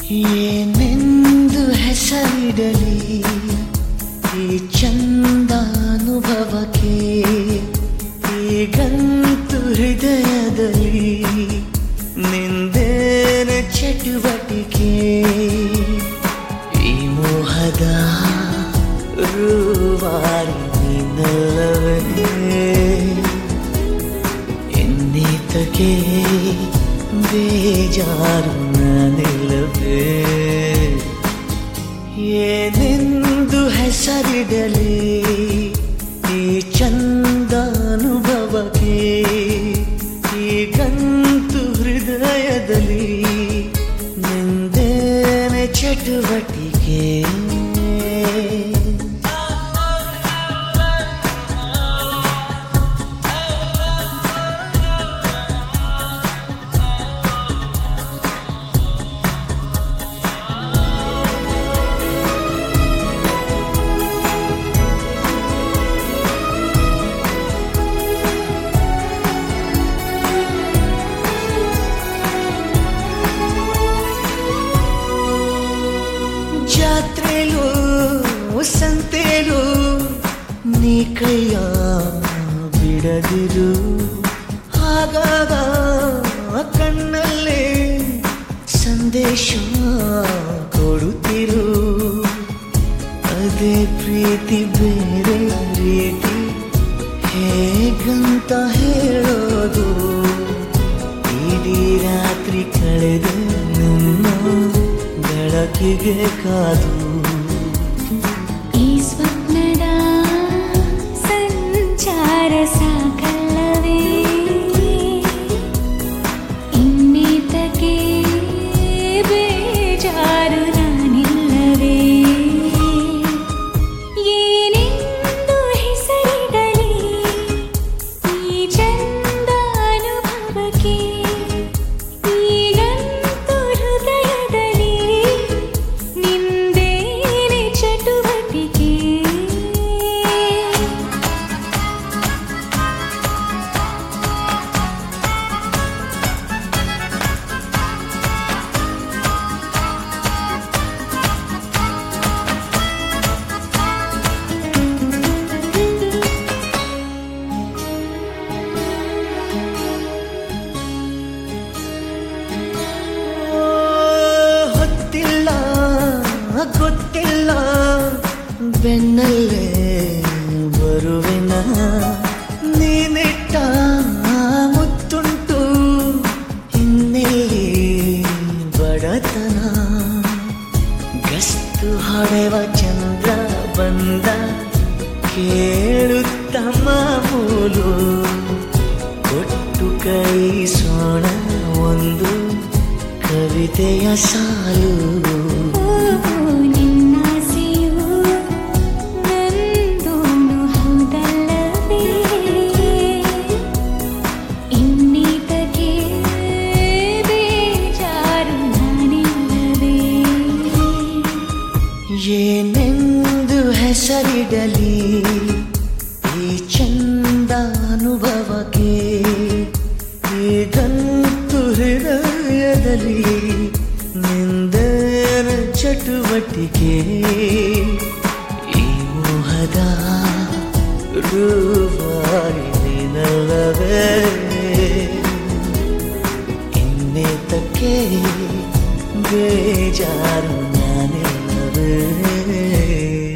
ಏನೆಂದು ಹೆಸರಿಡಲಿ ಈ ಚಂದಾನುಭವಕ್ಕೆ ಈಗಂತೂ ಹೃದಯದಲ್ಲಿ ನಿಂದೇನ ಚಟುವಟಿಕೆ ಈ ಮೋಹದ ರೂವಾರಿ ನೀನಲ್ಲವೇ ಎನ್ನಿತಕ್ಕೆ ಬೇಜಾರು ನಾನಿಲ್ಲವೇ ಏನೆಂದು ಹೆಸರಿಡಲಿ ಈ ಚಂದಾನುಭವಕ್ಕೆ ಈಗಂತೂ ಹೃದಯದಲ್ಲಿ ನಿಂದೇನೆ ಚಟುವಟಿಕೆ ಜಾತ್ರೆಲು ಸಂತೆಲು ನೀ ಕೈಯ ಬಿಡದಿರು ಆಗಾಗ ಕಣ್ಣಲ್ಲೇ ಸಂದೇಶ ಕೊಡುತ್ತಿರು ಅದೇ ಪ್ರೀತಿ ಬೇರೆ ರೀತಿ ಹೇಗಂತ ಹೇಳೋದು ಇಡೀ ರಾತ್ರಿ ಕಳೆದ ನನ್ನ ಬೆಳಕಿಗೆ ಕಾದು ಈ ಸ್ವಪ್ನದ ಸಂಚಾರ ಸಾಕಲ್ಲವೇ ಇನ್ನೀತಕ್ಕೆ ಬೇಜಾರು ನಾನಿಲ್ಲವೇ ಏನೆಂದು ಹೆಸರಿಡಲಿ ಈ ಚಂದ ಅನುಭವಕ್ಕೆ ಈಗಂತೂ ಹೃದಯದಲ್ಲಿ ನಿಂದೇನೆ ಚಟುವಟಿಕೆ ಹೊತ್ತಿಲ್ಲ ಗೊತ್ತಿಲ್ಲ ಬೆನ್ನಲ್ಲೇ ಬರುವೆನ ನೀನಿಟ್ಟ ಮುತ್ತುಂಟು ಇನ್ನೆಲ್ಲಿ ಬಡತನ ಗಸ್ತು ಹೊಡೆವ ಚಂದ್ರ ಬಂದ ಕೇಳುತ್ತ ಮಾಮೂಲು ಕೊಟ್ಟು ಕೈಸೋಣ ಒಂದು ಕವಿತೆಯ ಸಾಲು ಓ ನಿನ್ನಾಸೆಯು ನಂದೋನು ಹೌದಲ್ಲವೇ ಇನ್ನೀತಕ್ಕೆ ಬೇಜಾರು ನಾನಿಲ್ಲವೇ ಏನೆಂದು ಹೆಸರಿಡಲಿ ಈ ಚಂದಾನುಭವಕ್ಕೆ ಈಗಂತೂ ಹೃದಯದಲ್ಲಿ ನಿಂದರ ಚಟುವಟಿಕೆ ಈ ಮೋಹದ ರೂವಾರಿ ನೀನಲ್ಲವೇ ಇನ್ನೇತಕ್ಕೆ ಬೇಜಾರು ನಾನಿಲ್ಲವೇ